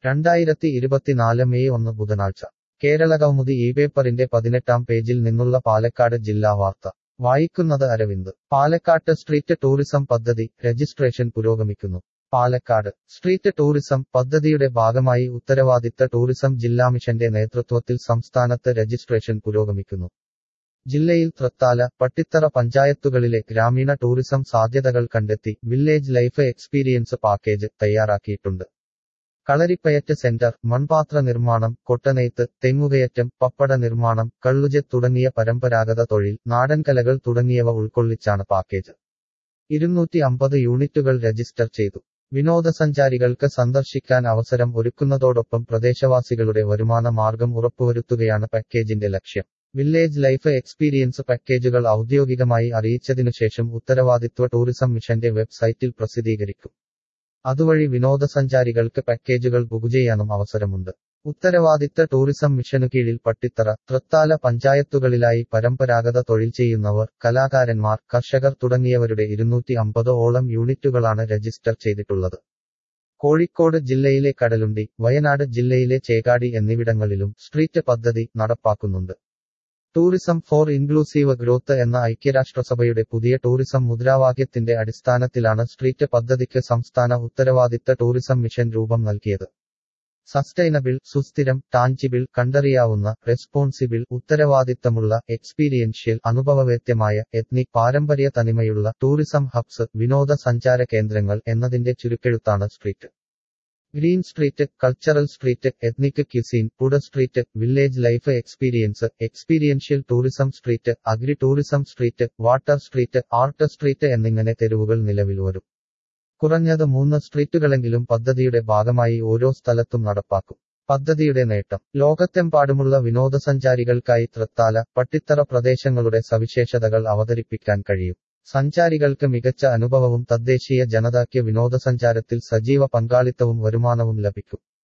രണ്ടായിരത്തി ഇരുപത്തിനാല് മെയ് ഒന്ന് ബുധനാഴ്ച കേരളകൗമുദി ഈ പേപ്പറിന്റെ പതിനെട്ടാം പേജിൽ നിന്നുള്ള പാലക്കാട് ജില്ലാ വാർത്ത വായിക്കുന്നത് അരവിന്ദ് പാലക്കാട്ട് സ്ട്രീറ്റ് ടൂറിസം പദ്ധതി രജിസ്ട്രേഷൻ പുരോഗമിക്കുന്നു പാലക്കാട് സ്ട്രീറ്റ് ടൂറിസം പദ്ധതിയുടെ ഭാഗമായി ഉത്തരവാദിത്ത ടൂറിസം ജില്ലാ മിഷന്റെ നേതൃത്വത്തിൽ സംസ്ഥാനത്ത് രജിസ്ട്രേഷൻ പുരോഗമിക്കുന്നു ജില്ലയിൽ തൃത്താല പട്ടിത്തറ പഞ്ചായത്തുകളിലെ ഗ്രാമീണ ടൂറിസം സാധ്യതകൾ കണ്ടെത്തി വില്ലേജ് ലൈഫ് എക്സ്പീരിയൻസ് പാക്കേജ് തയ്യാറാക്കിയിട്ടുണ്ട് കളരിപ്പയറ്റ് സെന്റർ മൺപാത്ര നിർമ്മാണം കൊട്ടനെയ്ത്ത് തെങ്ങുകയറ്റം പപ്പട നിർമ്മാണം കള്ളുജെ തുടങ്ങിയ പരമ്പരാഗത തൊഴിൽ നാടൻകലകൾ തുടങ്ങിയവ ഉൾക്കൊള്ളിച്ചാണ് പാക്കേജ് ഇരുന്നൂറ്റി അമ്പത് യൂണിറ്റുകൾ രജിസ്റ്റർ ചെയ്തു വിനോദസഞ്ചാരികൾക്ക് സന്ദർശിക്കാൻ അവസരം ഒരുക്കുന്നതോടൊപ്പം പ്രദേശവാസികളുടെ വരുമാന മാർഗം ഉറപ്പുവരുത്തുകയാണ് പാക്കേജിന്റെ ലക്ഷ്യം വില്ലേജ് ലൈഫ് എക്സ്പീരിയൻസ് പാക്കേജുകൾ ഔദ്യോഗികമായി അറിയിച്ചതിനുശേഷം ഉത്തരവാദിത്വ ടൂറിസം മിഷന്റെ വെബ്സൈറ്റിൽ പ്രസിദ്ധീകരിക്കും അതുവഴി വിനോദസഞ്ചാരികൾക്ക് പാക്കേജുകൾ ബുക്ക് ചെയ്യാനും അവസരമുണ്ട് ഉത്തരവാദിത്ത ടൂറിസം മിഷനു കീഴിൽ പട്ടിത്തറ തൃത്താല പഞ്ചായത്തുകളിലായി പരമ്പരാഗത തൊഴിൽ ചെയ്യുന്നവർ കലാകാരന്മാർ കർഷകർ തുടങ്ങിയവരുടെ ഇരുന്നൂറ്റി അമ്പത് ഓളം യൂണിറ്റുകളാണ് രജിസ്റ്റർ ചെയ്തിട്ടുള്ളത് കോഴിക്കോട് ജില്ലയിലെ കടലുണ്ടി വയനാട് ജില്ലയിലെ ചേകാടി എന്നിവിടങ്ങളിലും സ്ട്രീറ്റ് പദ്ധതി നടപ്പാക്കുന്നുണ്ട് ടൂറിസം ഫോർ ഇൻക്ലൂസീവ് ഗ്രോത്ത് എന്ന ഐക്യരാഷ്ട്രസഭയുടെ പുതിയ ടൂറിസം മുദ്രാവാക്യത്തിന്റെ അടിസ്ഥാനത്തിലാണ് സ്ട്രീറ്റ് പദ്ധതിക്ക് സംസ്ഥാന ഉത്തരവാദിത്ത ടൂറിസം മിഷൻ രൂപം നൽകിയത് സസ്റ്റൈനബിൾ സുസ്ഥിരം ടാഞ്ചിബിൾ കണ്ടറിയാവുന്ന റെസ്പോൺസിബിൾ ഉത്തരവാദിത്തമുള്ള എക്സ്പീരിയൻഷ്യൽ അനുഭവവേദ്യമായ എത്നിക് പാരമ്പര്യ തനിമയുള്ള ടൂറിസം ഹബ്സ് വിനോദസഞ്ചാര കേന്ദ്രങ്ങൾ എന്നതിന്റെ ചുരുക്കെഴുത്താണ് street green street cultural street ethnic cuisine food street village life experience experiential tourism street agri tourism street water street art street എന്നിങ്ങനെ തെരുവുകൾ നിലവിൽ വരും കുറഞ്ഞത് മൂന്ന് സ്ട്രീറ്റുകളെങ്കിലും പദ്ധതിയുടെ ഭാഗമായി ഓരോ സ്ഥലത്തും നടപ്പാക്കും പദ്ധതിയുടെ നേട്ടം ലോകത്തെമ്പാടുമുള്ള വിനോദസഞ്ചാരികൾക്കായി തൃത്താല പട്ടിത്തറ പ്രദേശങ്ങളുടെ സവിശേഷതകൾ അവതരിപ്പിക്കാൻ കഴിയും സഞ്ചാരികൾക്ക് മികച്ച അനുഭവവും തദ്ദേശീയ ജനതയ്ക്ക് വിനോദസഞ്ചാരത്തിൽ സജീവ പങ്കാളിത്തവും വരുമാനവും ലഭിക്കും